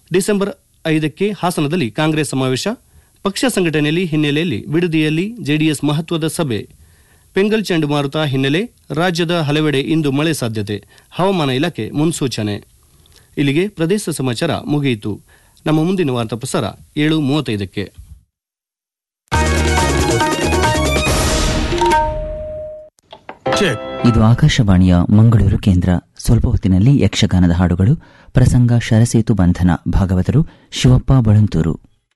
December ಐದಕ್ಕೆ ಹಾಸನದಲ್ಲಿ ಕಾಂಗ್ರೆಸ್ ಸಮಾವೇಶ ಪಕ್ಷ ಸಂಘಟನೆಯಲ್ಲಿ ಹಿನ್ನೆಲೆಯಲ್ಲಿ ಬಿಡದಿಯಲ್ಲಿ ಜೆಡಿಎಸ್ ಮಹತ್ವದ ಸಭೆ ಪೆಂಗಲ್ ಚಂಡಮಾರುತ ಹಿನ್ನೆಲೆ ರಾಜ್ಯದ ಹಲವೆಡೆ ಇಂದು ಮಳೆ ಸಾಧ್ಯತೆ ಹವಾಮಾನ ಇಲಾಖೆ ಮುನ್ಸೂಚನೆ ಇಲ್ಲಿಗೆ ಪ್ರದೇಶ ಸಮಾಚಾರ ಮುಗಿಯಿತು ನಮ್ಮ ಮುಂದಿನ ವಾರ್ತಾ ಪ್ರಸಾರ ಏಳು ಮೂವತ್ತೈದಕ್ಕೆ ಚೆಕ್ ಇದು ಆಕಾಶವಾಣಿಯ ಮಂಗಳೂರು ಕೇಂದ್ರ ಸ್ವಲ್ಪ ಹೊತ್ತಿನಲ್ಲಿ ಯಕ್ಷಗಾನದ ಹಾಡುಗಳು ಪ್ರಸಂಗ ಶರಸೇತು ಬಂಧನ ಭಾಗವತರು ಶಿವಪ್ಪ ಬಳಂತೂರು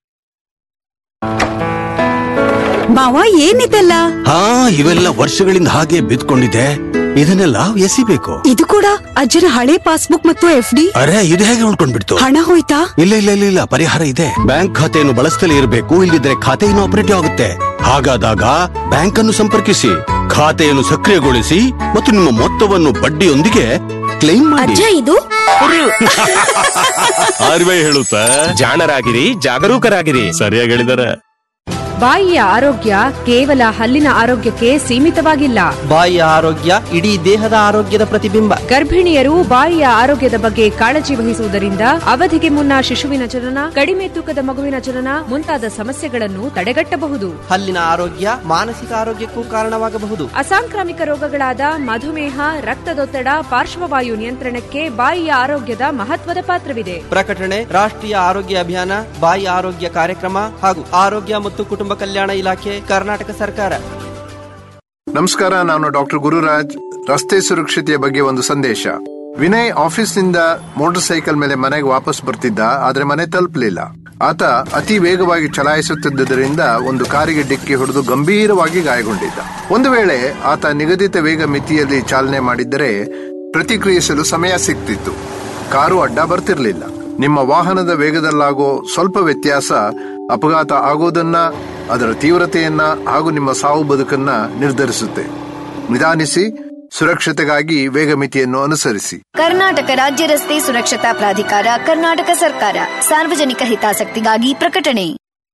ಮಾವ ಏನಿದೆಲ್ಲ ಹಾ ಇವೆಲ್ಲ ವರ್ಷಗಳಿಂದ ಹಾಗೆ ಬಿದ್ಕೊಂಡಿದೆ ಇದನ್ನೆಲ್ಲ ಎಸಿಬೇಕು ಇದು ಕೂಡ ಅಜ್ಜನ ಹಳೆ ಪಾಸ್ಬುಕ್ ಮತ್ತು ಎಫ್ ಡಿ ಅರೆ ಇದು ಹೇಗೆ ಉಳ್ಕೊಂಡ್ಬಿಡ್ತು ಹಣ ಹೋಯ್ತಾ ಇಲ್ಲ ಇಲ್ಲ ಇಲ್ಲ ಇಲ್ಲ ಪರಿಹಾರ ಇದೆ ಬ್ಯಾಂಕ್ ಖಾತೆಯನ್ನು ಬಳಸ್ತಲೇ ಇರಬೇಕು ಇಲ್ಲದಿದ್ರೆ ಖಾತೆ ಆಪರೇಟಿವ್ ಆಗುತ್ತೆ ಹಾಗಾದಾಗ ಬ್ಯಾಂಕ್ ಅನ್ನು ಸಂಪರ್ಕಿಸಿ ಖಾತೆಯನ್ನು ಸಕ್ರಿಯಗೊಳಿಸಿ ಮತ್ತು ನಿಮ್ಮ ಮೊತ್ತವನ್ನು ಬಡ್ಡಿಯೊಂದಿಗೆ ಕ್ಲೈಮ್ ಮಾಡಿ ಇದು ಆರ್ವೇ ಹೇಳುತ್ತಾ ಜಾಣರಾಗಿರಿ ಜಾಗರೂಕರಾಗಿರಿ ಸರಿಯಾಗಿ ಹೇಳಿದಾರೆ ಬಾಯಿಯ ಆರೋಗ್ಯ ಕೇವಲ ಹಲ್ಲಿನ ಆರೋಗ್ಯಕ್ಕೆ ಸೀಮಿತವಾಗಿಲ್ಲ ಬಾಯಿಯ ಆರೋಗ್ಯ ಇಡೀ ದೇಹದ ಆರೋಗ್ಯದ ಪ್ರತಿಬಿಂಬ ಗರ್ಭಿಣಿಯರು ಬಾಯಿಯ ಆರೋಗ್ಯದ ಬಗ್ಗೆ ಕಾಳಜಿ ವಹಿಸುವುದರಿಂದ ಅವಧಿಗೆ ಮುನ್ನ ಶಿಶುವಿನ ಜನನ ಕಡಿಮೆ ತೂಕದ ಮಗುವಿನ ಜನನ ಮುಂತಾದ ಸಮಸ್ಯೆಗಳನ್ನು ತಡೆಗಟ್ಟಬಹುದು ಹಲ್ಲಿನ ಆರೋಗ್ಯ ಮಾನಸಿಕ ಆರೋಗ್ಯಕ್ಕೂ ಕಾರಣವಾಗಬಹುದು ಅಸಾಂಕ್ರಾಮಿಕ ರೋಗಗಳಾದ ಮಧುಮೇಹ ರಕ್ತದೊತ್ತಡ ಪಾರ್ಶ್ವವಾಯು ನಿಯಂತ್ರಣಕ್ಕೆ ಬಾಯಿಯ ಆರೋಗ್ಯದ ಮಹತ್ವದ ಪಾತ್ರವಿದೆ ಪ್ರಕಟಣೆ ರಾಷ್ಟ್ರೀಯ ಆರೋಗ್ಯ ಅಭಿಯಾನ ಬಾಯಿ ಆರೋಗ್ಯ ಕಾರ್ಯಕ್ರಮ ಹಾಗೂ ಆರೋಗ್ಯ ಮತ್ತು ಕುಟುಂಬ ಕಲ್ಯಾಣ ಇಲಾಖೆ ಕರ್ನಾಟಕ ಸರ್ಕಾರ ನಮಸ್ಕಾರ ನಾನು ಡಾಕ್ಟರ್ ಗುರುರಾಜ್ ರಸ್ತೆ ಸುರಕ್ಷತೆಯ ಬಗ್ಗೆ ಒಂದು ಸಂದೇಶ ವಿನಯ್ ಆಫೀಸ್ನಿಂದ ಮೋಟಾರ್ ಸೈಕಲ್ ಮೇಲೆ ಮನೆಗೆ ವಾಪಸ್ ಬರ್ತಿದ್ದ ಆದ್ರೆ ಮನೆ ತಲುಪಲಿಲ್ಲ ಆತ ಅತಿ ವೇಗವಾಗಿ ಚಲಾಯಿಸುತ್ತಿದ್ದರಿಂದ ಒಂದು ಕಾರಿಗೆ ಡಿಕ್ಕಿ ಹೊಡೆದು ಗಂಭೀರವಾಗಿ ಗಾಯಗೊಂಡಿದ್ದ ಒಂದು ವೇಳೆ ಆತ ನಿಗದಿತ ವೇಗ ಮಿತಿಯಲ್ಲಿ ಚಾಲನೆ ಮಾಡಿದ್ದರೆ ಪ್ರತಿಕ್ರಿಯಿಸಲು ಸಮಯ ಸಿಗ್ತಿತ್ತು ಕಾರು ಅಡ್ಡ ಬರ್ತಿರ್ಲಿಲ್ಲ ನಿಮ್ಮ ವಾಹನದ ವೇಗದಲ್ಲಾಗೋ ಸ್ವಲ್ಪ ವ್ಯತ್ಯಾಸ ಅಪಘಾತ ಆಗೋದನ್ನ ಅದರ ತೀವ್ರತೆಯನ್ನ ಹಾಗೂ ನಿಮ್ಮ ಸಾವು ಬದುಕನ್ನ ನಿರ್ಧರಿಸುತ್ತೆ ನಿಧಾನಿಸಿ ಸುರಕ್ಷತೆಗಾಗಿ ವೇಗ ಮಿತಿಯನ್ನು ಅನುಸರಿಸಿ ಕರ್ನಾಟಕ ರಾಜ್ಯ ರಸ್ತೆ ಸುರಕ್ಷತಾ ಪ್ರಾಧಿಕಾರ ಕರ್ನಾಟಕ ಸರ್ಕಾರ ಸಾರ್ವಜನಿಕ ಹಿತಾಸಕ್ತಿಗಾಗಿ ಪ್ರಕಟಣೆ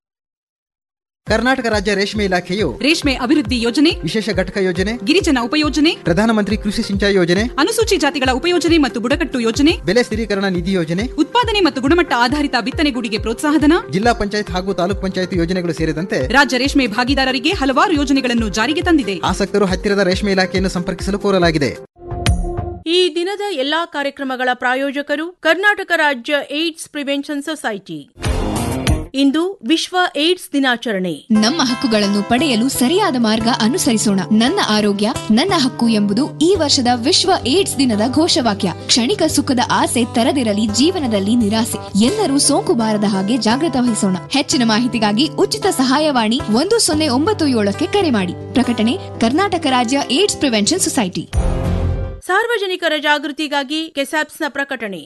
ಕರ್ನಾಟಕ ರಾಜ್ಯ ರೇಷ್ಮೆ ಇಲಾಖೆಯು ರೇಷ್ಮೆ ಅಭಿವೃದ್ಧಿ ಯೋಜನೆ ವಿಶೇಷ ಘಟಕ ಯೋಜನೆ ಗಿರಿಜನ ಉಪಯೋಜನೆ ಪ್ರಧಾನಮಂತ್ರಿ ಕೃಷಿ ಸಿಂಚಾಯಿ ಯೋಜನೆ ಅನುಸೂಚಿ ಜಾತಿಗಳ ಉಪಯೋಜನೆ ಮತ್ತು ಬುಡಕಟ್ಟು ಯೋಜನೆ ಬೆಲೆ ಸ್ಥಿರೀಕರಣ ನಿಧಿ ಯೋಜನೆ ಉತ್ಪಾದನೆ ಮತ್ತು ಗುಣಮಟ್ಟ ಆಧಾರಿತ ಬಿತ್ತನೆಗೂಡಿಗೆ ಪ್ರೋತ್ಸಾಹಧನ ಜಿಲ್ಲಾ ಪಂಚಾಯತ್ ಹಾಗೂ ತಾಲೂಕ್ ಪಂಚಾಯತ್ ಯೋಜನೆಗಳು ಸೇರಿದಂತೆ ರಾಜ್ಯ ರೇಷ್ಮೆ ಭಾಗಿದಾರರಿಗೆ ಹಲವಾರು ಯೋಜನೆಗಳನ್ನು ಜಾರಿಗೆ ತಂದಿದೆ ಆಸಕ್ತರು ಹತ್ತಿರದ ರೇಷ್ಮೆ ಇಲಾಖೆಯನ್ನು ಸಂಪರ್ಕಿಸಲು ಕೋರಲಾಗಿದೆ ಈ ದಿನದ ಎಲ್ಲಾ ಕಾರ್ಯಕ್ರಮಗಳ ಪ್ರಾಯೋಜಕರು ಕರ್ನಾಟಕ ರಾಜ್ಯ ಏಡ್ಸ್ ಪ್ರಿವೆನ್ಷನ್ ಸೊಸೈಟಿ ಇಂದು ವಿಶ್ವ ಏಡ್ಸ್ ದಿನಾಚರಣೆ ನಮ್ಮ ಹಕ್ಕುಗಳನ್ನು ಪಡೆಯಲು ಸರಿಯಾದ ಮಾರ್ಗ ಅನುಸರಿಸೋಣ ನನ್ನ ಆರೋಗ್ಯ ನನ್ನ ಹಕ್ಕು ಎಂಬುದು ಈ ವರ್ಷದ ವಿಶ್ವ ಏಡ್ಸ್ ದಿನದ ಘೋಷವಾಕ್ಯ ಕ್ಷಣಿಕ ಸುಖದ ಆಸೆ ತರದಿರಲಿ ಜೀವನದಲ್ಲಿ ನಿರಾಸೆ ಎಲ್ಲರೂ ಸೋಂಕು ಬಾರದ ಹಾಗೆ ಜಾಗೃತ ವಹಿಸೋಣ ಹೆಚ್ಚಿನ ಮಾಹಿತಿಗಾಗಿ ಉಚಿತ ಸಹಾಯವಾಣಿ ಒಂದು ಸೊನ್ನೆ ಒಂಬತ್ತು ಏಳಕ್ಕೆ ಕರೆ ಮಾಡಿ ಪ್ರಕಟಣೆ ಕರ್ನಾಟಕ ರಾಜ್ಯ ಏಡ್ಸ್ ಪ್ರಿವೆನ್ಷನ್ ಸೊಸೈಟಿ ಸಾರ್ವಜನಿಕರ ಜಾಗೃತಿಗಾಗಿ ಕೆಸಾಪ್ಸ್ನ ಪ್ರಕಟಣೆ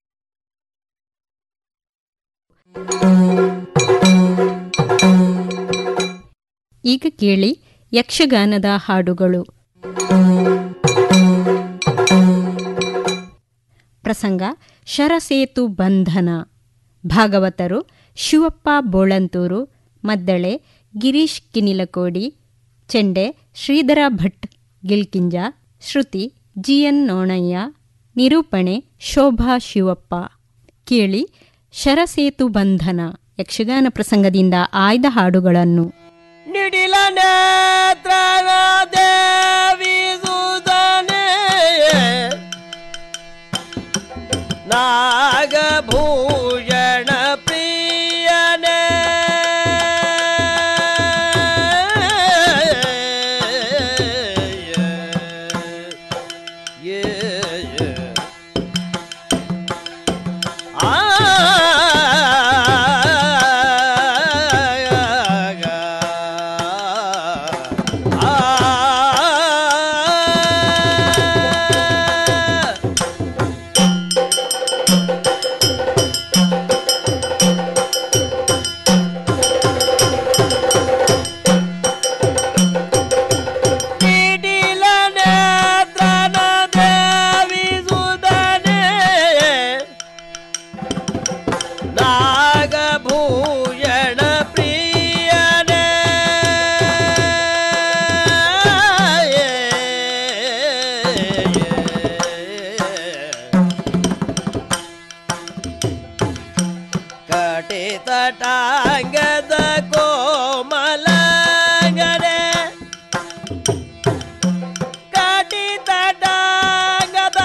ಈಗ ಕೇಳಿ ಯಕ್ಷಗಾನದ ಹಾಡುಗಳು ಪ್ರಸಂಗ ಶರಸೇತು ಬಂಧನ ಭಾಗವತರು ಶಿವಪ್ಪ ಬೋಳಂತೂರು ಮದ್ದಳೆ ಗಿರೀಶ್ ಕಿನಿಲಕೋಡಿ ಚೆಂಡೆ ಶ್ರೀಧರ ಭಟ್ ಗಿಲ್ಕಿಂಜ ಶ್ರುತಿ ಜಿಎನ್ ನೋಣಯ್ಯ ನಿರೂಪಣೆ ಶೋಭಾ ಶಿವಪ್ಪ ಕೇಳಿ ಶರಸೇತು ಬಂಧನ ಯಕ್ಷಗಾನ ಪ್ರಸಂಗದಿಂದ ಆಯ್ದ ಹಾಡುಗಳನ್ನು ನಿಡಿಲ ನೇತ್ರನ ದೇವಿ ಸುಧನೆ ನಾಗಭೂಷಣ ಪ್ರಿಯನೇ ನಿಡಿಲ ನೇತ್ರನ ದೇವಿ ಸುಧನೆ ನಾಗಭೂಷಣ ಪ್ರಿಯನೇ ಆ ಕಟೆ ತಟಾಂಗದ ಕೋಮಲಗಡೆ ಕಟಿ ತಟಾಂಗದ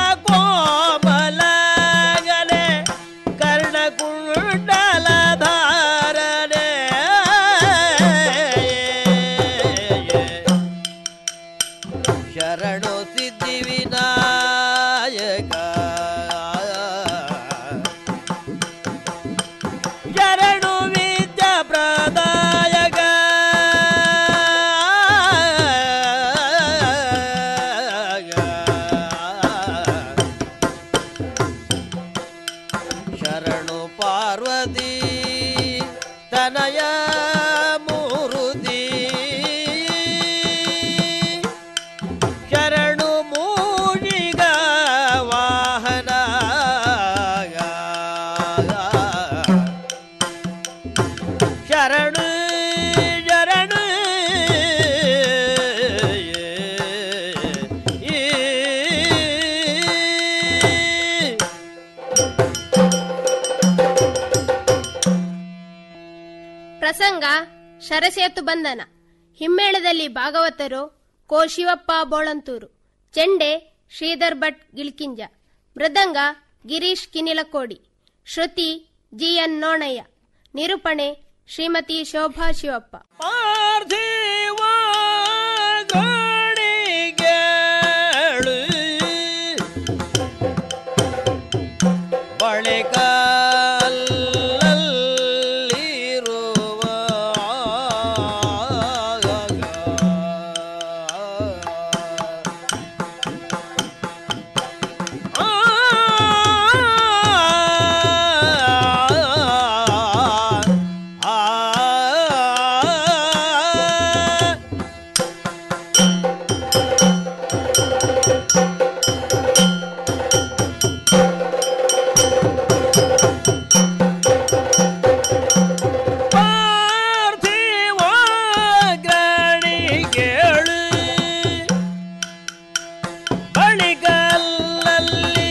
ಕೋಮಲಗಡೆ ಕರ್ಣಕುಂಡಲ ಧಾರಣೆ ಶರಣು ಸಿದ್ಧಿ ವಿನಾಯಕ ಶರಣು ವಿದ್ಯ ಪ್ರದಾಯಕ ಶರಣು ಪಾರ್ವತಿ ತನಯ ಮೂರುತಿ ಶರಣು ಮೂಜಿಗ ವಾಹನ ಶರಣು ಶರಣು ಪ್ರಸಂಗ ಶರಸೇತು ಬಂಧನ ಹಿಮ್ಮೇಳದಲ್ಲಿ ಭಾಗವತರು ಕೋ ಶಿವಪ್ಪ ಬೋಳಂತೂರು ಚೆಂಡೆ ಶ್ರೀಧರ್ ಭಟ್ ಗಿಳ್ಕಿಂಜ ಮೃದಂಗ ಗಿರೀಶ್ ಕಿನಿಲಕೋಡಿ ಶ್ರುತಿ ಜಿಎನ್ ನೋಣಯ್ಯ ನಿರೂಪಣೆ ಶ್ರೀಮತಿ ಶೋಭಾ ಶಿವಪ್ಪ ಬಳಿಕಲ್ಲಿರುವ ಪಾರ್ಥಿವಾಗ್ರಣಿಗೇಳು ಬಳಿಗಲ್ಲಲ್ಲಿ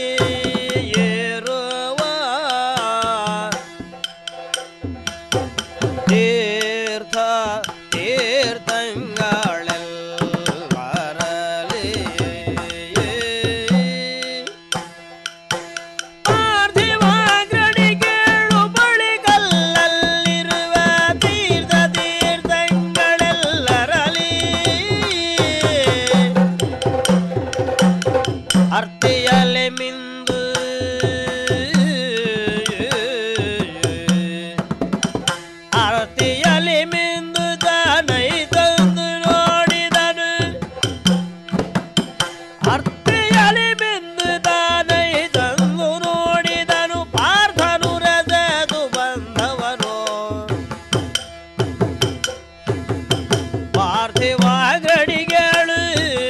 ಏರುವ ತೀರ್ಥ ತೀರ್ಥಂಗಳೆಲ್ಲರಲಿ ಪಾರ್ಥಿವಾಗ್ರಣಿಗೇಳು ಬಳಿಗಲ್ಲಲ್ಲಿರುವ ತೀರ್ಥ ತೀರ್ಥಂಗಳೆಲ್ಲರಲಿ ಅರ್ತಿಯಲೆ ಮಿಂದು ಅರ್ತಿಯಲಿ ಮಿಂದು ತಾನೈ ತಂದು ನೋಡಿದನು ಅರ್ತಿಯಲಿ ಮಿಂದು ತಾನೈ ತಂದು ನೋಡಿದನು ಪಾರ್ಥನು ರಜದು ಬಂದವನು ಪಾರ್ಥಿವಾಗ್ರಡಿಗಳು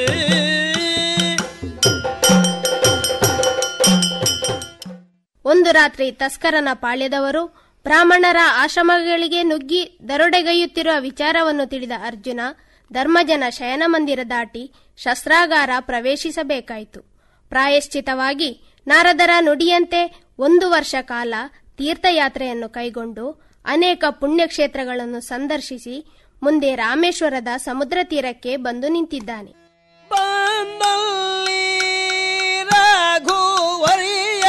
ಒಂದು ರಾತ್ರಿ ತಸ್ಕರನ ಪಾಳ್ಯದವರು ಬ್ರಾಹ್ಮಣರ ಆಶ್ರಮಗಳಿಗೆ ನುಗ್ಗಿ ದರೋಡೆಗೈಯುತ್ತಿರುವ ವಿಚಾರವನ್ನು ತಿಳಿದ ಅರ್ಜುನ ಧರ್ಮಜನ ಶಯನ ಮಂದಿರ ದಾಟಿ ಶಸ್ತ್ರಾಗಾರ ಪ್ರವೇಶಿಸಬೇಕಾಯಿತು ಪ್ರಾಯಶ್ಚಿತವಾಗಿ ನಾರದರ ನುಡಿಯಂತೆ ಒಂದು ವರ್ಷ ಕಾಲ ತೀರ್ಥಯಾತ್ರೆಯನ್ನು ಕೈಗೊಂಡು ಅನೇಕ ಪುಣ್ಯಕ್ಷೇತ್ರಗಳನ್ನು ಸಂದರ್ಶಿಸಿ ಮುಂದೆ ರಾಮೇಶ್ವರದ ಸಮುದ್ರ ತೀರಕ್ಕೆ ಬಂದು ನಿಂತಿದ್ದಾನೆ ರಘುವರಿಯ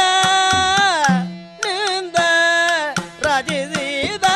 ನಿಂದ ರಚಿಸಿದ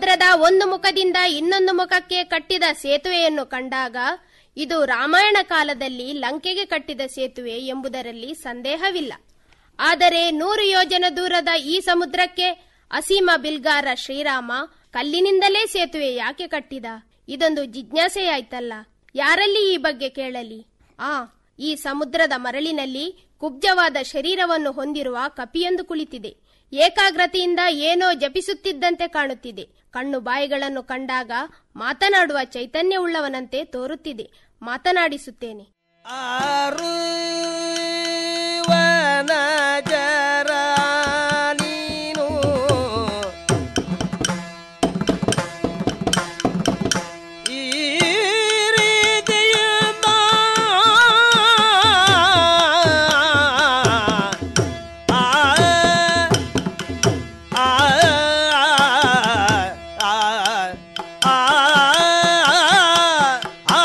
ಸಮುದ್ರದ ಒಂದು ಮುಖದಿಂದ ಇನ್ನೊಂದು ಮುಖಕ್ಕೆ ಕಟ್ಟಿದ ಸೇತುವೆಯನ್ನು ಕಂಡಾಗ ಇದು ರಾಮಾಯಣ ಕಾಲದಲ್ಲಿ ಲಂಕೆಗೆ ಕಟ್ಟಿದ ಸೇತುವೆ ಎಂಬುದರಲ್ಲಿ ಸಂದೇಹವಿಲ್ಲ ಆದರೆ ನೂರು ಯೋಜನ ದೂರದ ಈ ಸಮುದ್ರಕ್ಕೆ ಅಸೀಮ ಬಿಲ್ಗಾರ ಶ್ರೀರಾಮ ಕಲ್ಲಿನಿಂದಲೇ ಸೇತುವೆ ಯಾಕೆ ಕಟ್ಟಿದ ಇದೊಂದು ಜಿಜ್ಞಾಸೆಯಾಯ್ತಲ್ಲ ಯಾರಲ್ಲಿ ಈ ಬಗ್ಗೆ ಕೇಳಲಿ ಆ ಈ ಸಮುದ್ರದ ಮರಳಿನಲ್ಲಿ ಕುಬ್ಜವಾದ ಶರೀರವನ್ನು ಹೊಂದಿರುವ ಕಪಿಯೊಂದು ಕುಳಿತಿದೆ ಏಕಾಗ್ರತೆಯಿಂದ ಏನೋ ಜಪಿಸುತ್ತಿದ್ದಂತೆ ಕಾಣುತ್ತಿದೆ ಕಣ್ಣು ಬಾಯಿಗಳನ್ನು ಕಂಡಾಗ ಮಾತನಾಡುವ ಚೈತನ್ಯವುಳ್ಳವನಂತೆ ತೋರುತ್ತಿದೆ ಮಾತನಾಡಿಸುತ್ತೇನೆ ವನಜರ ನೀನು ಈ ರೀತಿಯಿಂದ ಆ ಆ ಆ ಆ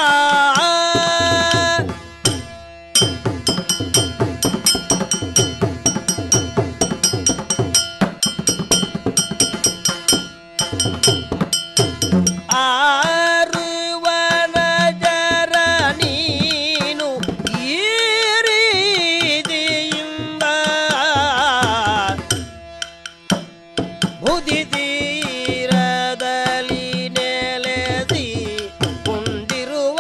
ಆರುವನ ಜರ ನೀನು ಈ ರೀತಿಯಿಂದ ಬುದಿ ತೀರದಲ್ಲಿ ನೆಲೆಸಿ ಕೊಂಡಿರುವ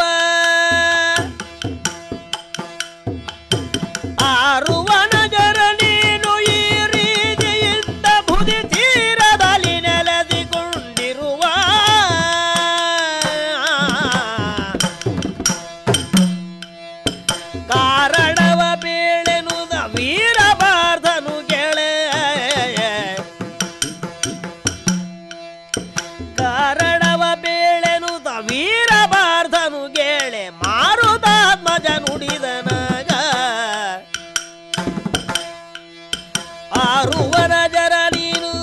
ಆರುವನ ಜರ ನೀನು ಈ ರೀತಿಯಿಂದ ಬುದಿ ತೀರದಲ್ಲಿ ನೆಲೆಸಿಕೊಂಡಿರುವ ಕಾರಣವ ಬೀಳೆನುದ ವೀರಬಾರ್ಧನು ಗೆಳೆ ಕಾರಣವ ಬೀಳೆನುದ ವೀರಬಾರ್ಧನು ಗೆಳೆ ಮಾರುತಾತ್ಮಜ ನುಡಿದನಗ ಆರುವನ ಜರ ನೀನು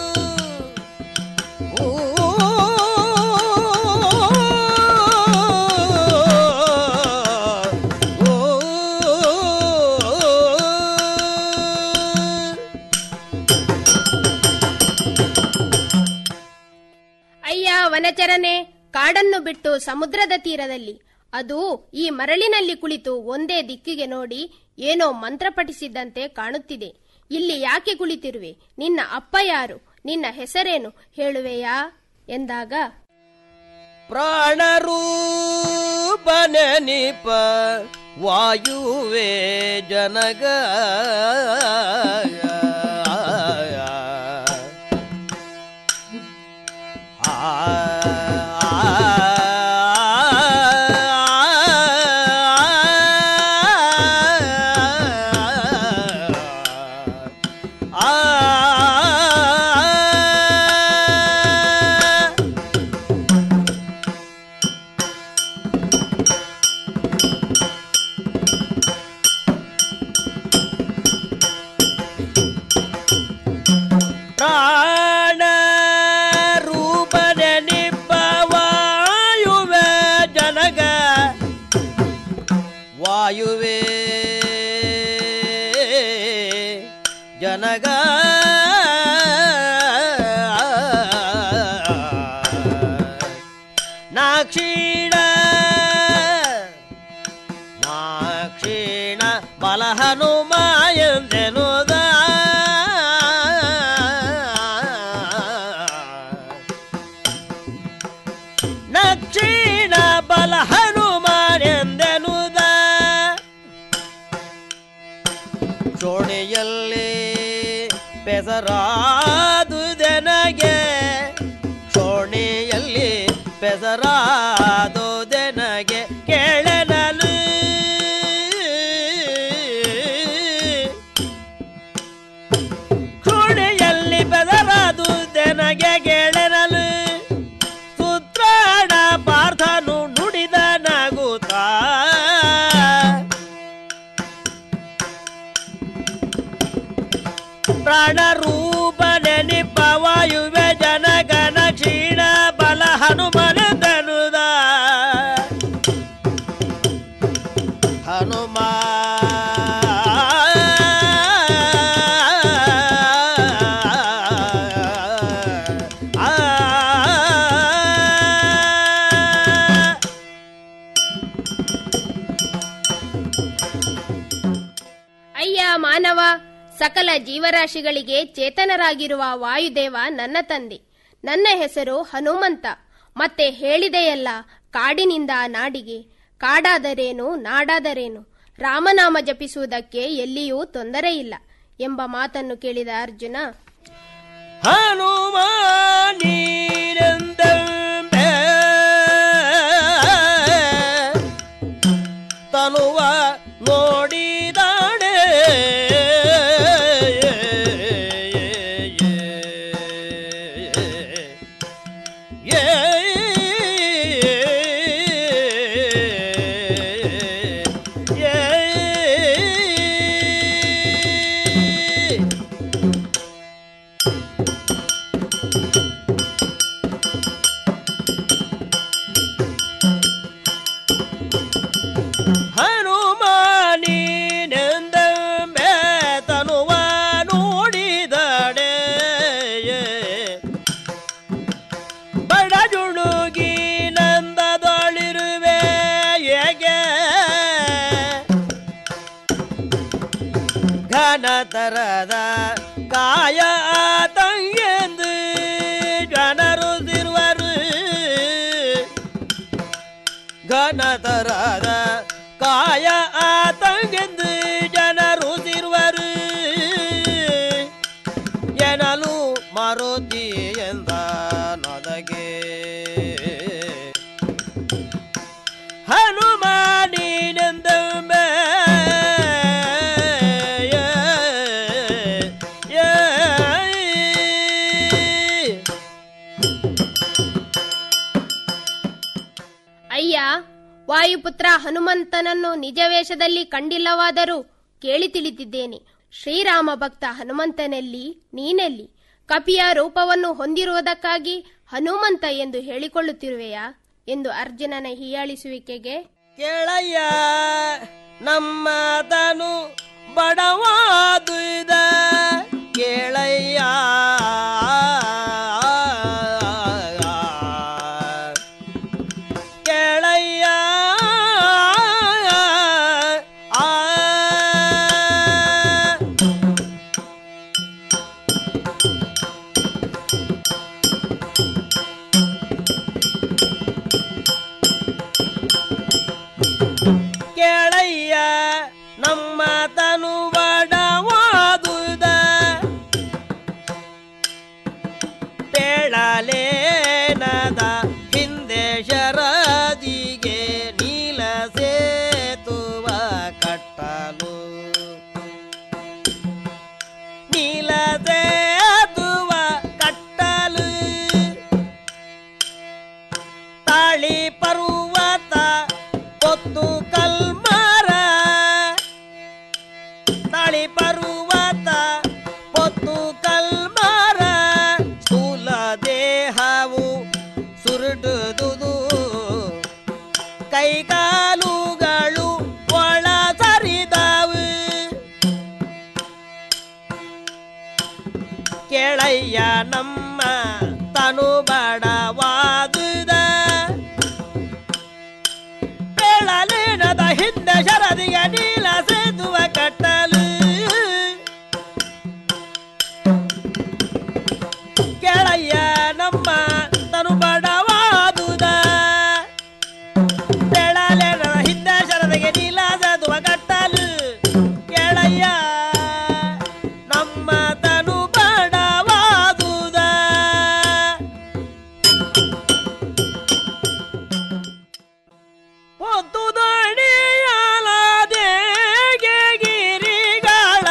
ಅಯ್ಯ ವನಚರನೆ ಕಾಡನ್ನು ಬಿಟ್ಟು ಸಮುದ್ರದ ತೀರದಲ್ಲಿ ಅದು ಈ ಮರಳಿನಲ್ಲಿ ಕುಳಿತು ಒಂದೇ ದಿಕ್ಕಿಗೆ ನೋಡಿ ಏನೋ ಮಂತ್ರ ಪಠಿಸಿದ್ದಂತೆ ಕಾಣುತ್ತಿದೆ ಇಲ್ಲಿ ಯಾಕೆ ಕುಳಿತಿರುವೆ ನಿನ್ನ ಅಪ್ಪ ಯಾರು ನಿನ್ನ ಹೆಸರೇನು ಹೇಳುವೆಯಾ ಎಂದಾಗ ಪ್ರಾಣರೂಪನೆ ನಿಪ ವಾಯುವೆ ಜನಗ ಪ್ರಾಣ ರೂಪನೆ ನಿಬ್ಬ ವಾಯುವೆ ಜನಗ ವಾಯುವೆ ಜನಗ ನಾಕ್ಷೀಣ ನಾಕ್ಷೀಣ ಬಲ ಹನುಮ ಎಂದೆನುದ ನಕ್ಷೀಣ ಬಲ ಹನುಮಾನೆಂದೆನುದ ಚೋಣೆಯಲ್ಲಿ ಬೆಸರಾದುದೆನಗೆ ಚೋಣೆಯಲ್ಲಿ ಬೆಸರಾದುದೆನಗೆ ಕೇಳನಲು ಚೋಣೆಯಲ್ಲಿ ಬೆಸರಾದುದೆನಗೆ ಕೇಳನಲು ಸುತ್ರಾಣ ಪಾರ್ಥನು ನುಡಿದ ನಗುತ್ತಾ ಪ್ರಾಣ ರೂಪ ನೆನಿಪ ವಾಯುವೆ ಜನಗಣ ಕ್ಷೀಣ ಬಲ ಹನುಮನ ತನುದ ಹನುಮ ಆ ಸಕಲ ಜೀವರಾಶಿಗಳಿಗೆ ಚೇತನರಾಗಿರುವ ವಾಯುದೇವ ನನ್ನ ತಂದೆ ನನ್ನ ಹೆಸರು ಹನುಮಂತ ಮತ್ತೆ ಹೇಳಿದೆಯಲ್ಲ ಕಾಡಿನಿಂದ ನಾಡಿಗೆ ಕಾಡಾದರೇನು ನಾಡಾದರೇನು ರಾಮನಾಮ ಜಪಿಸುವುದಕ್ಕೆ ಎಲ್ಲಿಯೂ ತೊಂದರೆ ಇಲ್ಲ ಎಂಬ ಮಾತನ್ನು ಕೇಳಿದ ಅರ್ಜುನ ಹನುಮಾನೀನೆಂದೆಂಬೆ ತನುವ ನೋಡಿದಾಣೆ ಏ ಹನುಮಾನೀನೆಂದೆಂಬೆ ತನುವ ನೋಡಿದಡೆ ಬಡಜುಣುಗಿ ನಂದದೊಳಿರುವೆ ಹೇಗೆ ಘನತರದ ಕಾಯ ತಂಗೆಂದು ಜನರು ತಿರುವರು ಘನತರದ ಕಾಯ ತಂಗೆಂದು ಜನರು ತಿರುವರು ಎನಲು ಮಾರುತಿ ಎಂದ ನೊದಗೆ ಹನುಮಾನಿನೆಂದೊಮ್ಮೆ ಅಯ್ಯ ವಾಯುಪುತ್ರ ಹನುಮಂತನನ್ನು ನಿಜ ವೇಷದಲ್ಲಿ ಕಂಡಿಲ್ಲವಾದರೂ ಕೇಳಿ ತಿಳಿದಿದ್ದೇನೆ ಶ್ರೀರಾಮ ಭಕ್ತ ಹನುಮಂತನಲ್ಲಿ ನೀನೆಲ್ಲಿ ಕಪಿಯ ರೂಪವನ್ನು ಹೊಂದಿರುವುದಕ್ಕಾಗಿ ಹನುಮಂತ ಎಂದು ಹೇಳಿಕೊಳ್ಳುತ್ತಿರುವೆಯಾ ಎಂದು ಅರ್ಜುನನ ಹೀಯಾಳಿಸುವಿಕೆಗೆ ಕೇಳಯ್ಯ ನಮ್ಮ ತನು ಬಡವಾದುದ ಕೇಳಯ್ಯ ಕೇಳಯ್ಯ ಕೇಳಯ್ಯ ನಮ್ಮ ತನು ಬಡವಾದುದ ಪೇಳಲೇನದ ಹಿಂದೆ ಶರದಿಗೆ ನೀಲ ಸೇತುವ ಕಟ್ಟಲು ನೀಲ ಸೇತುವ ಕಟ್ಟಲು ತಾಳಿ ಪರ್ವತ ಕೊತ್ತು ಕಲ್ಮರ ತಾಳಿ ಪರ್ವತ ಪೊತ್ತು ಕಲ್ಮರ ಸ್ಥೂಲ ದೇಹವು ಸುರುಡುದುದು ಕೈಕಾಲುಗಳು ಒಳ ಸರಿದವು ಕೇಳಯ್ಯ ನಮ್ಮ ತನು ಬಡವಾದುದ ಬೆಳಲಿನದ ಹಿಂದೆ ಶರದಿಗೆ ನೀಲ ಸೇತುವ ಕಟ್ಟಲು ಕೆಳಯ್ಯ ನಮ್ಮ ತನು ಬಡವಾದುದ ಬೆಳಲಿನದ ಹಿಂದೆ ಶರದಿಗೆ ನೀಲ ಸೇತುವ ಕಟ್ಟಲು ಕೆಳಯ್ಯ ನಮ್ಮ ತನು ಬಡವಾದುದ ಪೊತ್ತು ದಣಿಯಲಾದೇಗೆ ಗಿರಿಗಳ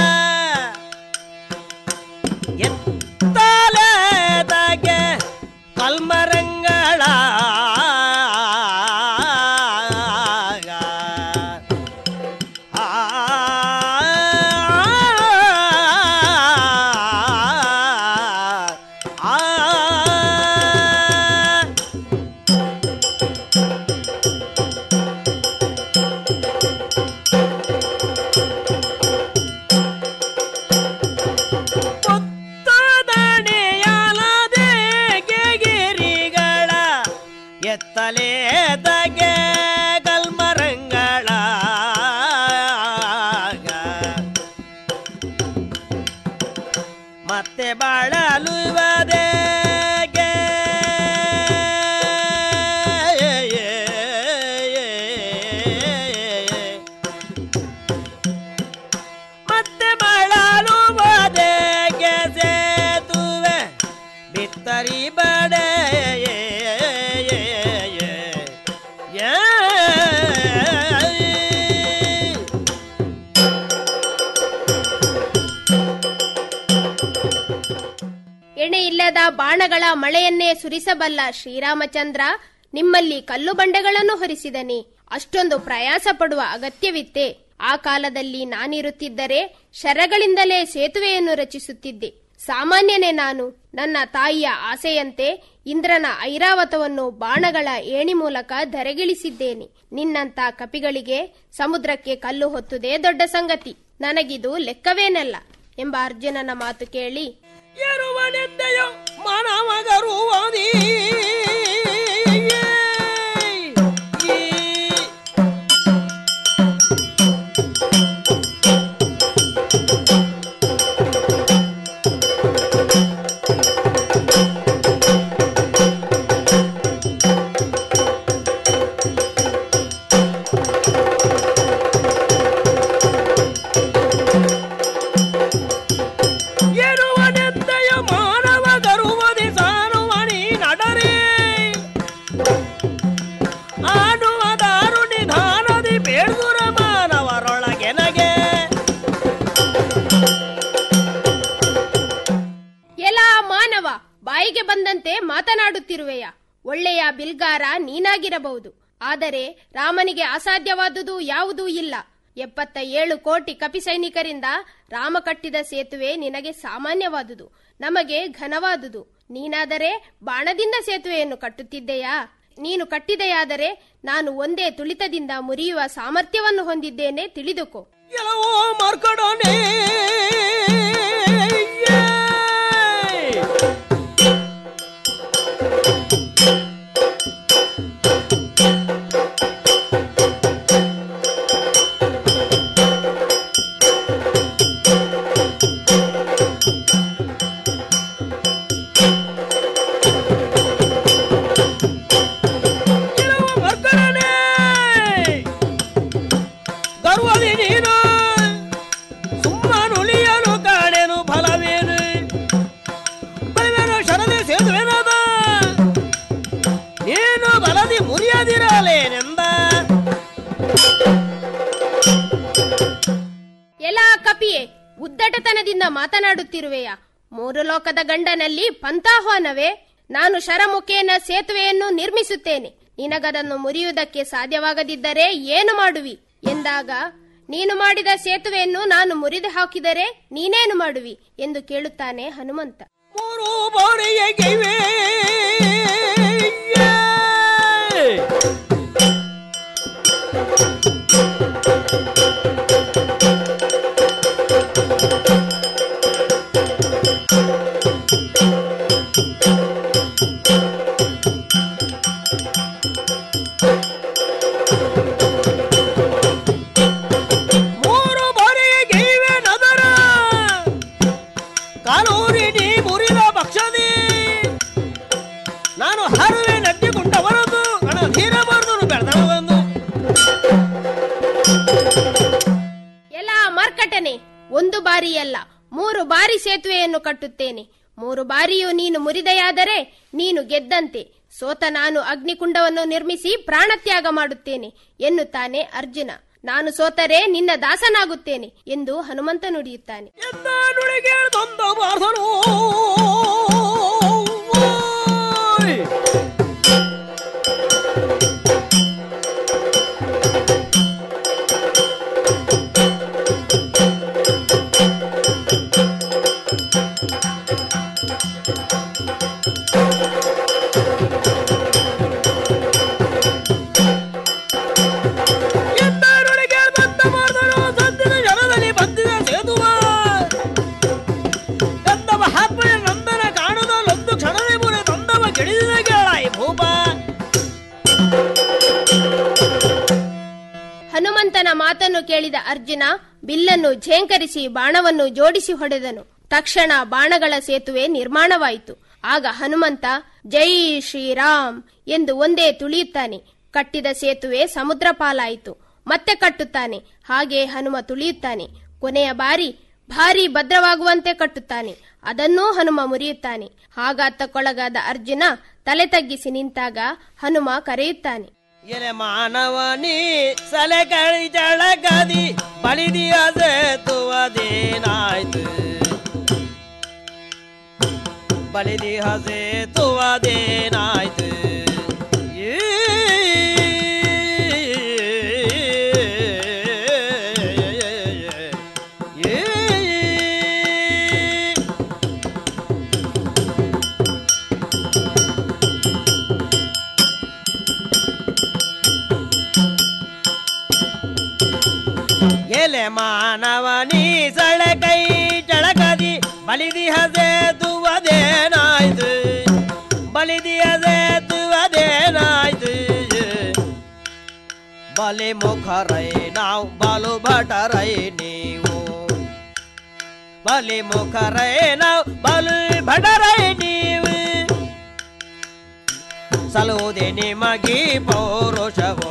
ಎತ್ತಲೆದಾಗೆ ಕಲ್ಮರಂಗಳ ಪುತ್ತದ ಬಾಳಲುವದೇಗೆ ಮತ್ತೆ ಬಾಳಲುವದೇಗೆ ಸೇತುವೆ ಬಿತ್ತರಿ ಬಡೆ ಎಣೆ ಇಲ್ಲದ ಬಾಣಗಳ ಮಳೆಯನ್ನೇ ಸುರಿಸಬಲ್ಲ ಶ್ರೀರಾಮಚಂದ್ರ ನಿಮ್ಮಲ್ಲಿ ಕಲ್ಲು ಬಂಡೆಗಳನ್ನು ಹೊರಿಸಿದನೆ ಅಷ್ಟೊಂದು ಪ್ರಯಾಸ ಪಡುವ ಅಗತ್ಯವಿತ್ತೆ ಆ ಕಾಲದಲ್ಲಿ ನಾನಿರುತ್ತಿದ್ದರೆ ಶರಗಳಿಂದಲೇ ಸೇತುವೆಯನ್ನು ರಚಿಸುತ್ತಿದ್ದೆ ಸಾಮಾನ್ಯನೇ ನಾನು ನನ್ನ ತಾಯಿಯ ಆಸೆಯಂತೆ ಇಂದ್ರನ ಐರಾವತವನ್ನು ಬಾಣಗಳ ಏಣಿ ಮೂಲಕ ಧರೆಗಿಳಿಸಿದ್ದೇನೆ ನಿನ್ನಂತ ಕಪಿಗಳಿಗೆ ಸಮುದ್ರಕ್ಕೆ ಕಲ್ಲು ಹೊತ್ತುದೇ ದೊಡ್ಡ ಸಂಗತಿ ನನಗಿದು ಲೆಕ್ಕವೇನಲ್ಲ ಎಂಬ ಅರ್ಜುನನ ಮಾತು ಕೇಳಿ ಎರುವನೆಂದೆಯೋ ಮಾನವಗರುವದಿ ಎರುವನೆಂದೆಯ ಮಾನವಗರುವದಿ ಸಾನುವಣಿ ನಡರೆ ಆಡುವ ದಾರು ನಿಧಾನದಿ ಬೇಡುರ ಮಾನವರೊಳಗೆನಗೆ ಎಲ ಮಾನವ ಬಾಯಿಗೆ ಬಂದಂತೆ ಮಾತನಾಡುತ್ತಿರುವೆಯ ಒಳ್ಳೆಯ ಬಿಲ್ಗಾರ ನೀನಾಗಿರಬಹುದು ಆದರೆ ರಾಮನಿಗೆ ಅಸಾಧ್ಯವಾದುದು ಯಾವುದೂ ಇಲ್ಲ ಎಪ್ಪತ್ತ ಏಳು ಕೋಟಿ ಕಪಿ ಸೈನಿಕರಿಂದ ರಾಮ ಕಟ್ಟಿದ ಸೇತುವೆ ನಿನಗೆ ಸಾಮಾನ್ಯವಾದುದು ನಮಗೆ ಘನವಾದುದು ನೀನಾದರೆ ಬಾಣದಿಂದ ಸೇತುವೆಯನ್ನು ಕಟ್ಟುತ್ತಿದ್ದೆಯಾ ನೀನು ಕಟ್ಟಿದೆಯಾದರೆ ನಾನು ಒಂದೇ ತುಳಿತದಿಂದ ಮುರಿಯುವ ಸಾಮರ್ಥ್ಯವನ್ನು ಹೊಂದಿದ್ದೇನೆ ತಿಳಿದುಕೋ ಎಲ್ಲವೋ ಮಾರ್ಕಡೋನೆ ಮರ್ಕಡನೆ ಗರ್ವದಿ ನೀನು ಸುಮ್ಮನುಳಿಯಲು ಕಾಣೆನು ಫಲವೇನು ಬಲವೇನು ಶರದಿ ಸೇದುವೆನದ ನೀನು ಬಲದಿ ಮುರಿಯದಿರಲೇನೆಂದ ಎಲ ಕಪಿಯೇ ಉದ್ದಟತನದಿಂದ ಮಾತನಾಡುತ್ತಿರುವೆಯ ಮೂರು ಲೋಕದ ಗಂಡನಲ್ಲಿ ಪಂಥಾಹ್ವಾನವೇ ನಾನು ಶರಮುಖೇನ ಸೇತುವೆಯನ್ನು ನಿರ್ಮಿಸುತ್ತೇನೆ ನಿನಗದನ್ನು ಮುರಿಯುವುದಕ್ಕೆ ಸಾಧ್ಯವಾಗದಿದ್ದರೆ ಏನು ಮಾಡುವಿ ಎಂದಾಗ ನೀನು ಮಾಡಿದ ಸೇತುವೆಯನ್ನು ನಾನು ಮುರಿದು ಹಾಕಿದರೆ ನೀನೇನು ಮಾಡುವಿ ಎಂದು ಕೇಳುತ್ತಾನೆ ಹನುಮಂತ ಮೂರು ಬಾರಿಯಗಿವೆ ಮೂರು ಬಾರಿಯಗಿವೆ ನಗರ ಕಾಲೂರಿ ನೀ ಮುರಿದ ಪಕ್ಷದಿ ನಾನು ಹರುವೆ ನಟ್ಟಿಕೊಂಡವರದು ನನ್ನ ಧೀರ ಬರೆದು ಬೆಳೆದವನು ಎಲ್ಲ ಮರ್ಕಟನೆ ಒಂದು ಬಾರಿಯಲ್ಲ ಮೂರು ಬಾರಿ ಸೇತುವೆಯನ್ನು ಕಟ್ಟುತ್ತೇನೆ ಮೂರು ಬಾರಿಯೂ ನೀನು ಮುರಿದೆಯಾದರೆ ನೀನು ಗೆದ್ದಂತೆ ಸೋತ ನಾನು ಅಗ್ನಿಕುಂಡವನ್ನು ನಿರ್ಮಿಸಿ ಪ್ರಾಣತ್ಯಾಗ ಮಾಡುತ್ತೇನೆ ಎನ್ನುತ್ತಾನೆ ಅರ್ಜುನ ನಾನು ಸೋತರೆ ನಿನ್ನ ದಾಸನಾಗುತ್ತೇನೆ ಎಂದು ಹನುಮಂತ ನುಡಿಯುತ್ತಾನೆ ನುಡಿಗೇಳ್ದೊಂದು ಬಾರ್ಸನು ಎನ್ನರುಳಿಗೇಳ್ದಂತ ಬಾರ್ಸನು ಸದ್ದಿನ ಜನದಲ್ಲಿ ಬಂದಿದ ಸೇತುವ ಎಂದ ಮಹಾತ್ಮನ ನಂದನ ಕಾಣದಲ್ಲೊಂದು ಕ್ಷಣದ ಮುರೆ ತಂದವ ಗೆಳಿದ ಕೇಳಾಯಿ ಭೂಪ ಹನುಮಂತನ ಮಾತನ್ನು ಕೇಳಿದ ಅರ್ಜುನ ಬಿಲ್ಲನ್ನು ಝೇಂಕರಿಸಿ ಬಾಣವನ್ನು ಜೋಡಿಸಿ ಹೊಡೆದನು ತಕ್ಷಣ ಬಾಣಗಳ ಸೇತುವೆ ನಿರ್ಮಾಣವಾಯಿತು ಆಗ ಹನುಮಂತ ಜೈ ಶ್ರೀರಾಮ್ ಎಂದು ಒಂದೇ ತುಳಿಯುತ್ತಾನೆ ಕಟ್ಟಿದ ಸೇತುವೆ ಸಮುದ್ರ ಪಾಲಾಯಿತು ಮತ್ತೆ ಕಟ್ಟುತ್ತಾನೆ ಹಾಗೆ ಹನುಮ ತುಳಿಯುತ್ತಾನೆ ಕೊನೆಯ ಬಾರಿ ಭಾರಿ ಭದ್ರವಾಗುವಂತೆ ಕಟ್ಟುತ್ತಾನೆ ಅದನ್ನೂ ಹನುಮ ಮುರಿಯುತ್ತಾನೆ ಆಘಾತಕ್ಕೊಳಗಾದ ಅರ್ಜುನ ತಲೆ ತಗ್ಗಿಸಿ ನಿಂತಾಗ ಹನುಮ ಕರೆಯುತ್ತಾನೆ ಎಲೆ ಮಾನವನಿ ಸಲಕಳಿ ಜಳಗದಿ ಬಳಿದಿಯ ಸೇತುವದೇನಾಯ್ತು ಬಳಿದಿ ಹಸೇತುವದೇನಾಯ್ತು ಈ ಎಲೆ ಮಾನವನಿ ಸಳಕೈ ಜಳಗದಿ ಬಲಿದಿ ಹಸೇತುವದೇನಾಯ್ತು ಬಲಿದಿ ಹಸೇತುವದೇನಾಯ್ತು ಬಲಿ ಮುಖರೈ ನಾವು ಬಲು ಭಟರೈ ನೀವು ಬಲಿ ಮುಖರೈ ನಾವು ಬಲು ಭಟರೈ ನೀವು ಸಲುವುದೇ ನಿಮಗಿ ಪೌರುಷವೋ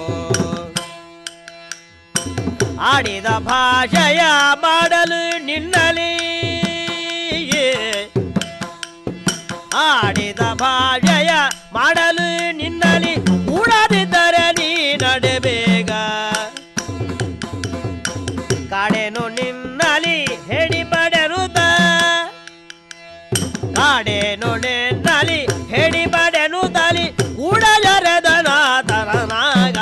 ಆಡಿದ ಭಾಷೆಯ ಮಾಡಲು ನಿನ್ನಲಿ ಆಡಿದ ಭಾಷೆಯ ಮಾಡಲು ನಿನ್ನಲಿ ಕೂಡದಿದ್ದರೆ ನೀ ನಡೆಬೇಗ ಕಾಡೇನು ನಿನ್ನಲಿ ಹೇಳಿ ಬಡೆರುತ್ತ ಕಾಡೇನು ನಿನ್ನಲಿ ಹೇಳಿ ಬಡೆನು ತಲಿ ಕೂಡಲರೆದನ ತರನಾಗ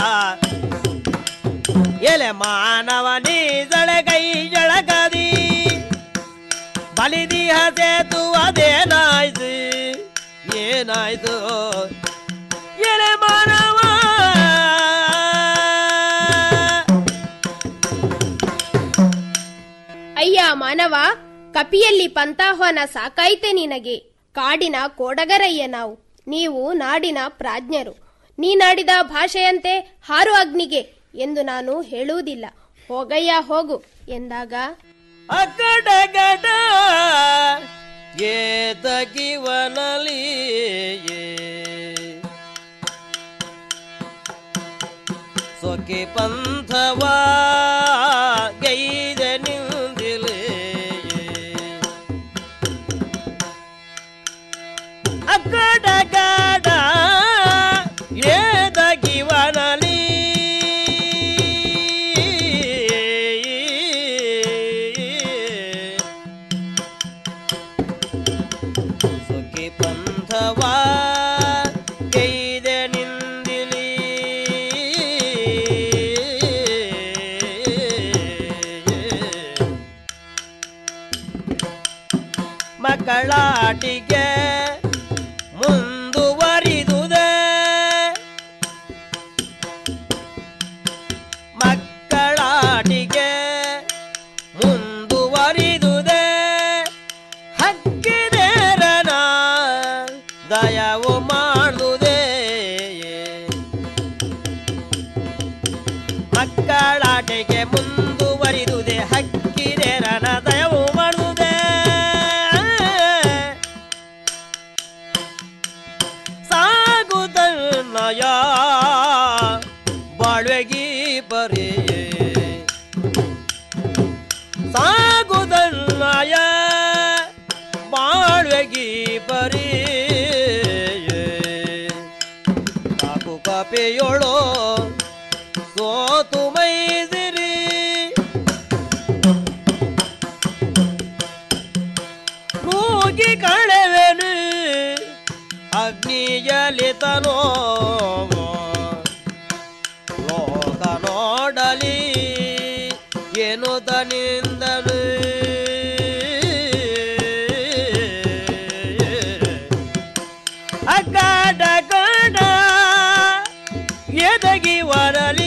ಎಲೆ ಮಾನವ ನೀ ಜಳಗೈ ಜಳಗದಿ ಬಲಿದಿ ಹಸೇತು ಅದೇನಾಯ್ತು ಏನಾಯ್ತು ಎಲೆ ಮಾನವ ಅಯ್ಯ ಮಾನವ ಕಪಿಯಲ್ಲಿ ಪಂತಾಹ್ವಾನ ಸಾಕಾಯ್ತೆ ನಿನಗೆ ಕಾಡಿನ ಕೋಡಗರಯ್ಯ ನಾವು ನೀವು ನಾಡಿನ ಪ್ರಾಜ್ಞರು ನೀನಾಡಿದ ಭಾಷೆಯಂತೆ ಹಾರು ಅಗ್ನಿಗೆ ಎಂದು ನಾನು ಹೇಳುವುದಿಲ್ಲ ಹೋಗಯ್ಯ ಹೋಗು ಎಂದಾಗ ಅಕ್ಕಡಗಡ ಏತಗಿವನಲಿ ಸೊಕೆ ಪಂಥವ ಗೈದ ನಿಂದಿಲೆ ಅಕ್ಕಡಗಡ ಏತಗಿವನಲಿ ಸೊಕೆ ಪಂಥವ ಕೈದ ನಿಂದಿಲಿ ಮಕ್ಕಳಾಟಿಗೆ ಮುಂದುವರಿದುದೆ ಮಕ್ಕಳಾಟಿಗೆ ಮುಂದುವರಿದುದೆ ಹಕ್ಕಿದೇರನ ದಯವು ಮಾಡುವುದೇ ಮಕ್ಕಳಾಟಿಗೆ ಮುಂದುವರಿದುದೆ ಹಕ್ಕಿದೇರನ ದಯವು ಮಾಡುವುದೇ ಸಾಗುದನ್ನಯ ಬಾಳ್ವೆಗಿ ಬರೀ ಸಾಗುದನ್ನಯ ಬಾಳ್ವೆಗಿ ಬರೀ ಕಾಕು ಕಾಪೆಯೋಳೋ ಸೋತು ಮೈದಿರಿ ಕೂಗಿ ಕಳೆವೆನು ಅಗ್ನಿಯಲಿತನೋ ಲೋಕ ನೋಡಲಿ ಏನು ತನಿಂದನು ಅಗ್ಗಾಡ ಗಡ ಎದಗಿ ವರಲಿ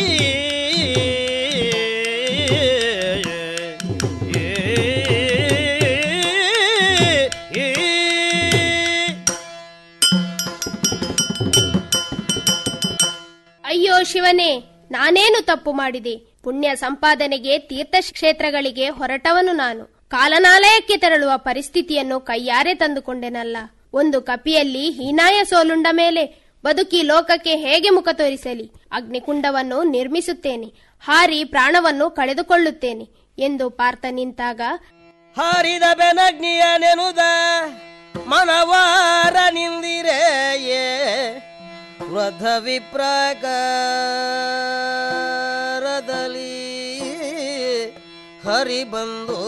ಅಯ್ಯೋ ಶಿವನೇ ನಾನೇನು ತಪ್ಪು ಮಾಡಿದೆ ಪುಣ್ಯ ಸಂಪಾದನೆಗೆ ತೀರ್ಥಕ್ಷೇತ್ರಗಳಿಗೆ ಹೊರಟವನು ನಾನು ಕಾಲನಾಲಯಕ್ಕೆ ತೆರಳುವ ಪರಿಸ್ಥಿತಿಯನ್ನು ಕೈಯಾರೆ ತಂದುಕೊಂಡೆನಲ್ಲ ಒಂದು ಕಪಿಯಲ್ಲಿ ಹೀನಾಯ ಸೋಲುಂಡ ಮೇಲೆ ಬದುಕಿ ಲೋಕಕ್ಕೆ ಹೇಗೆ ಮುಖ ತೋರಿಸಲಿ ಅಗ್ನಿಕುಂಡವನ್ನು ನಿರ್ಮಿಸುತ್ತೇನೆ ಹಾರಿ ಪ್ರಾಣವನ್ನು ಕಳೆದುಕೊಳ್ಳುತ್ತೇನೆ ಎಂದು ಪಾರ್ಥ ನಿಂತಾಗ ಹಾರಿದ ಬೆನಗ್ನಿಯ ನೆನುದ ಮನವಾರ ನಿಂದಿರೆಯೇ ವೃದ್ಧ ವಿಪ್ರಕಾರದಲ್ಲಿ ಹರಿ ಬಂದು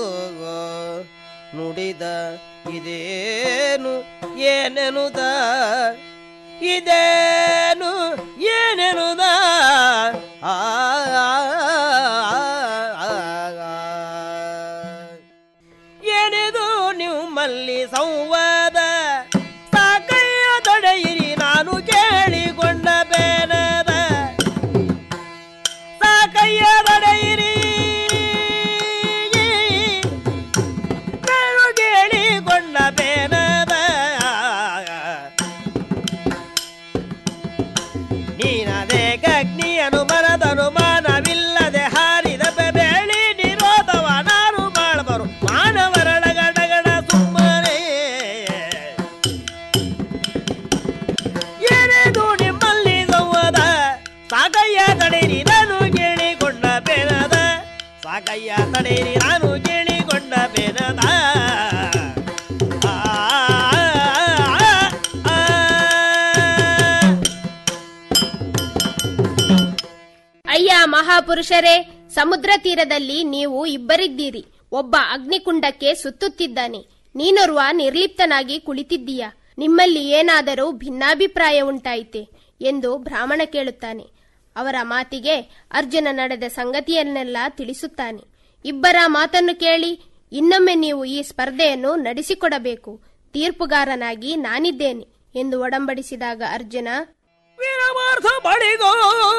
ನುಡಿದ ಇದೇನು ಏನೆನುದ ಇದೇನು ಏನೆನುದ ಆ ಏನಿದು ನಿಮ್ಮಲ್ಲಿ ಸಂವಾದ ಸಾಕಯ್ಯ ತೊಡೆಯಿರಿ ನಾನು ಕೇಳಿಕೊಂಡ ಬೇನದ ಸಾಕಯ್ಯ ತೊಡೆಯಿರಿ ನಾನು ಕೇಳಿಕೊಂಡ ಬೇನದ ನೀನದೇ ಅಗ್ನಿಯನು ಮನದನು ಮಾನವಿಲ್ಲದೆ ಹಾರಿದ ಬೆಳಿ ನಿರೋಧವ ನಾನು ಬಾಳ್ಬರು ಮಾನವರಡಗಡಗಡ ಸುಮ್ಮನೆ ಏನೇದು ನಿಮ್ಮಲ್ಲಿ ಸಂವಾದ ಸಾಕಯ್ಯ ತಡೀರಿ ನಾನು ಕೇಳಿಕೊಂಡ ಬೇನದ ಸಾಕಯ್ಯ ತಡೀರಿ ನಾನು ಕೇಳಿಕೊಂಡ ಬೇನದ ಆ, ಆ, ಆ. ಅಯ್ಯ ಮಹಾಪುರುಷರೇ ಸಮುದ್ರ ತೀರದಲ್ಲಿ ನೀವು ಇಬ್ಬರಿದ್ದೀರಿ ಒಬ್ಬ ಅಗ್ನಿಕುಂಡಕ್ಕೆ ಸುತ್ತುತ್ತಿದ್ದಾನೆ ನೀನೋರ್ವ ನಿರ್ಲಿಪ್ತನಾಗಿ ಕುಳಿತಿದ್ದೀಯ ನಿಮ್ಮಲ್ಲಿ ಏನಾದರೂ ಭಿನ್ನಾಭಿಪ್ರಾಯ ಉಂಟಾಯಿತೆ ಎಂದು ಬ್ರಾಹ್ಮಣ ಕೇಳುತ್ತಾನೆ ಅವರ ಮಾತಿಗೆ ಅರ್ಜುನ ನಡೆದ ಸಂಗತಿಯನ್ನೆಲ್ಲ ತಿಳಿಸುತ್ತಾನೆ ಇಬ್ಬರ ಮಾತನ್ನು ಕೇಳಿ ಇನ್ನೊಮ್ಮೆ ನೀವು ಈ ಸ್ಪರ್ಧೆಯನ್ನು ನಡೆಸಿಕೊಡಬೇಕು ತೀರ್ಪುಗಾರನಾಗಿ ನಾನಿದ್ದೇನೆ ಎಂದು ಒಡಂಬಡಿಸಿದಾಗ ಅರ್ಜುನ ವೀರಮಾರ್ಥ ಬಳಿಗೋ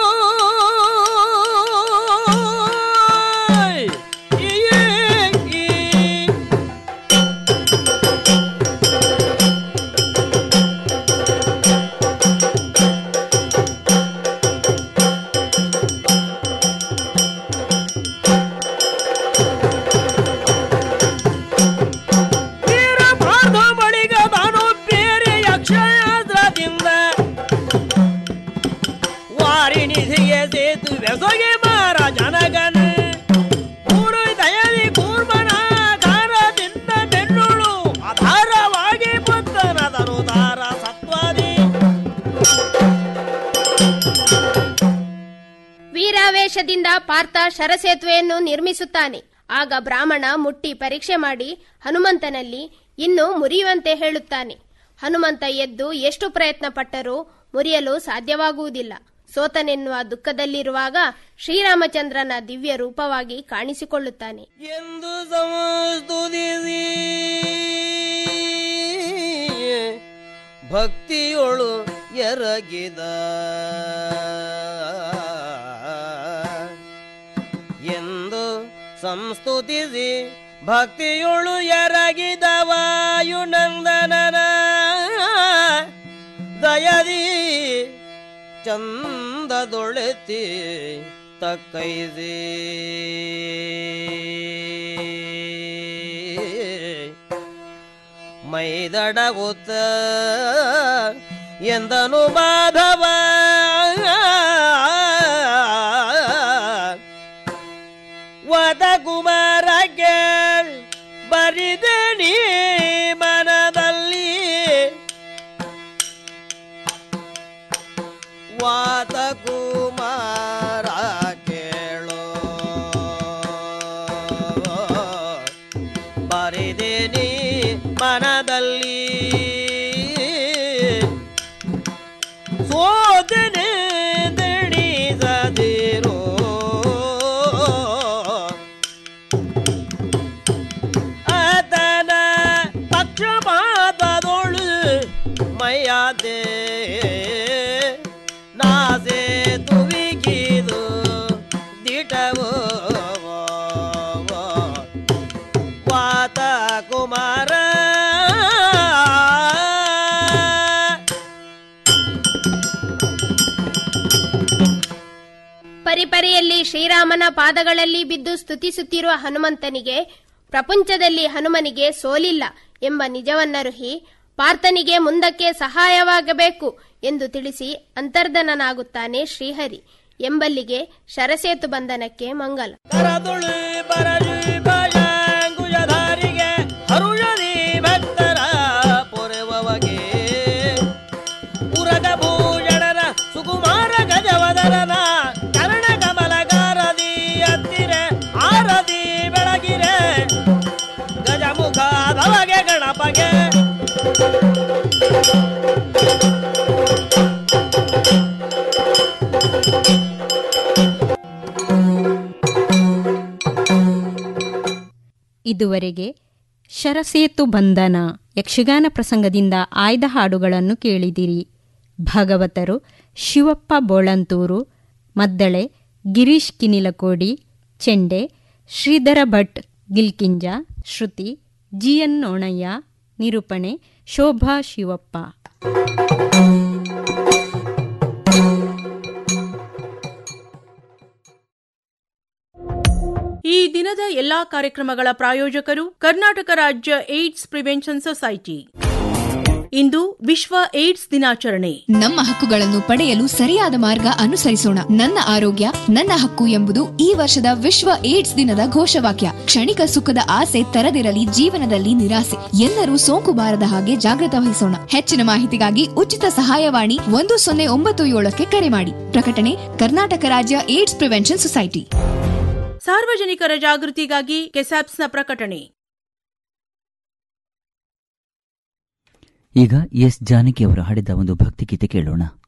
ವೀರಮಾರ್ಥ ಬಳಿಗ ನಾನು ಬೇರೆ ಯಕ್ಷಯಾಸ್ತ್ರದಿಂದ ವಾರಿಣಿಧಿಗೆ ಸೇತು ಬೆಸೊಗೆ ಮಾರ ಜನಗನ ಮೂರು ದಯದಿ ಕೂರ್ಮನ ದಾರದಿಂದ ಬೆನ್ನುಳು ಆಧಾರವಾಗಿ ಬುದ್ಧನದನು ದಾರ ಸತ್ವಾದಿ ವೀರಾವೇಶದಿಂದ ಪಾರ್ಥ ಶರಸೇತುವೆಯನ್ನು ನಿರ್ಮಿಸುತ್ತಾನೆ ಆಗ ಬ್ರಾಹ್ಮಣ ಮುಟ್ಟಿ ಪರೀಕ್ಷೆ ಮಾಡಿ ಹನುಮಂತನಲ್ಲಿ ಇನ್ನು ಮುರಿಯುವಂತೆ ಹೇಳುತ್ತಾನೆ ಹನುಮಂತ ಎದ್ದು ಎಷ್ಟು ಪ್ರಯತ್ನ ಪಟ್ಟರೂ ಮುರಿಯಲು ಸಾಧ್ಯವಾಗುವುದಿಲ್ಲ ಸೋತನೆನ್ನುವ ದುಃಖದಲ್ಲಿರುವಾಗ ಶ್ರೀರಾಮಚಂದ್ರನ ದಿವ್ಯ ರೂಪವಾಗಿ ಕಾಣಿಸಿಕೊಳ್ಳುತ್ತಾನೆ ಎಂದು ಸಮಸ್ತುತಿಸಿ ಭಕ್ತಿಯೊಳು ಎರಗಿದ ಎಂದು ಸಂಸ್ತುತಿಸಿ ಭಕ್ತಿಯೊಳು ಎರಗಿದ ವಾಯುನಂದನನ ದಯದಿ ಚಂದದೊಳೆತಿ ತಕ್ಕೈಸಿ ಮೈದಡಗುತ್ತ ಎಂದನು ಮಾಧವ ವದ ಕುಮಾರ ಕೇಳ್ ಬರಿದೆ ನೀ ಮನದಲ್ಲಿ ವಾತ ಕುಮಾರ ಕೇಳೋ ಬರಿದೆ ನೀ ಮನದಲ್ಲಿ ಸೋದನೆ ದಣಿಸದಿರೋ ಆತನ ಪಕ್ಷಪಾತದೊಳು ಮೈಯಾದೆ ನಾಸೆ ತುವಿಗಿದು ದಿಟವೋ ವಾತ ಕುಮಾರ ಪರಿಪರಿಯಲ್ಲಿ ಶ್ರೀರಾಮನ ಪಾದಗಳಲ್ಲಿ ಬಿದ್ದು ಸ್ತುತಿಸುತ್ತಿರುವ ಹನುಮಂತನಿಗೆ ಪ್ರಪಂಚದಲ್ಲಿ ಹನುಮನಿಗೆ ಸೋಲಿಲ್ಲ ಎಂಬ ನಿಜವನ್ನರುಹಿ ಪಾರ್ಥನಿಗೆ ಮುಂದಕ್ಕೆ ಸಹಾಯವಾಗಬೇಕು ಎಂದು ತಿಳಿಸಿ ಅಂತರ್ಧನನಾಗುತ್ತಾನೆ ಶ್ರೀಹರಿ ಎಂಬಲ್ಲಿಗೆ ಶರಸೇತು ಬಂಧನಕ್ಕೆ ಮಂಗಲ ಕರದುಳಿ ಬರಲಿ ಭಯಂಗುಜಧಾರಿಗೆ ಹರುಷದಿ ಭಕ್ತರ ಪೊರೆವಗೆ ಉರಗ ಭೂಷಣನ ಸುಕುಮಾರ ಗಜವದರನ ಕರ್ಣ ಕಮಲಗಾರದಿ ಹತ್ತಿರೆ ಆರದಿ ಬೆಳಗಿರೆ ಗಜಮುಖ ಧವಗೆ ಗಣಪಗೆ ಇದುವರೆಗೆ ಶರಸೇತು ಬಂಧನ ಯಕ್ಷಗಾನ ಪ್ರಸಂಗದಿಂದ ಆಯ್ದ ಹಾಡುಗಳನ್ನು ಕೇಳಿದಿರಿ ಭಾಗವತರು ಶಿವಪ್ಪ ಬೋಳಂತೂರು ಮದ್ದಳೆ ಗಿರೀಶ್ ಕಿನಿಲಕೋಡಿ ಚೆಂಡೆ ಶ್ರೀಧರ ಭಟ್ ಗಿಲ್ಕಿಂಜ ಶ್ರುತಿ ಜಿಎನ್ ನೋಣಯ್ಯ ನಿರೂಪಣೆ ಶೋಭಾ ಶಿವಪ್ಪ ಈ ದಿನದ ಎಲ್ಲಾ ಕಾರ್ಯಕ್ರಮಗಳ ಪ್ರಾಯೋಜಕರು ಕರ್ನಾಟಕ ರಾಜ್ಯ ಏಡ್ಸ್ ಪ್ರಿವೆನ್ಷನ್ ಸೊಸೈಟಿ ಇಂದು ವಿಶ್ವ ಏಡ್ಸ್ ದಿನಾಚರಣೆ ನಮ್ಮ ಹಕ್ಕುಗಳನ್ನು ಪಡೆಯಲು ಸರಿಯಾದ ಮಾರ್ಗ ಅನುಸರಿಸೋಣ ನನ್ನ ಆರೋಗ್ಯ ನನ್ನ ಹಕ್ಕು ಎಂಬುದು ಈ ವರ್ಷದ ವಿಶ್ವ ಏಡ್ಸ್ ದಿನದ ಘೋಷವಾಕ್ಯ ಕ್ಷಣಿಕ ಸುಖದ ಆಸೆ ತರದಿರಲಿ ಜೀವನದಲ್ಲಿ ನಿರಾಸೆ ಎಲ್ಲರೂ ಸೋಂಕು ಬಾರದ ಹಾಗೆ ಜಾಗೃತ ವಹಿಸೋಣ ಹೆಚ್ಚಿನ ಮಾಹಿತಿಗಾಗಿ ಉಚಿತ ಸಹಾಯವಾಣಿ ಒಂದು ಸೊನ್ನೆ ಒಂಬತ್ತು ಏಳಕ್ಕೆ ಕರೆ ಮಾಡಿ ಪ್ರಕಟಣೆ ಕರ್ನಾಟಕ ರಾಜ್ಯ ಏಡ್ಸ್ ಪ್ರಿವೆನ್ಷನ್ ಸೊಸೈಟಿ ಸಾರ್ವಜನಿಕರ ಜಾಗೃತಿಗಾಗಿ ಕೆಸಾಪ್ಸ್ನ ಪ್ರಕಟಣೆ ಈಗ ಎಸ್ ಜಾನಕಿ ಅವರು ಹಾಡಿದ ಒಂದು ಭಕ್ತಿಗೀತೆ ಕೇಳೋಣ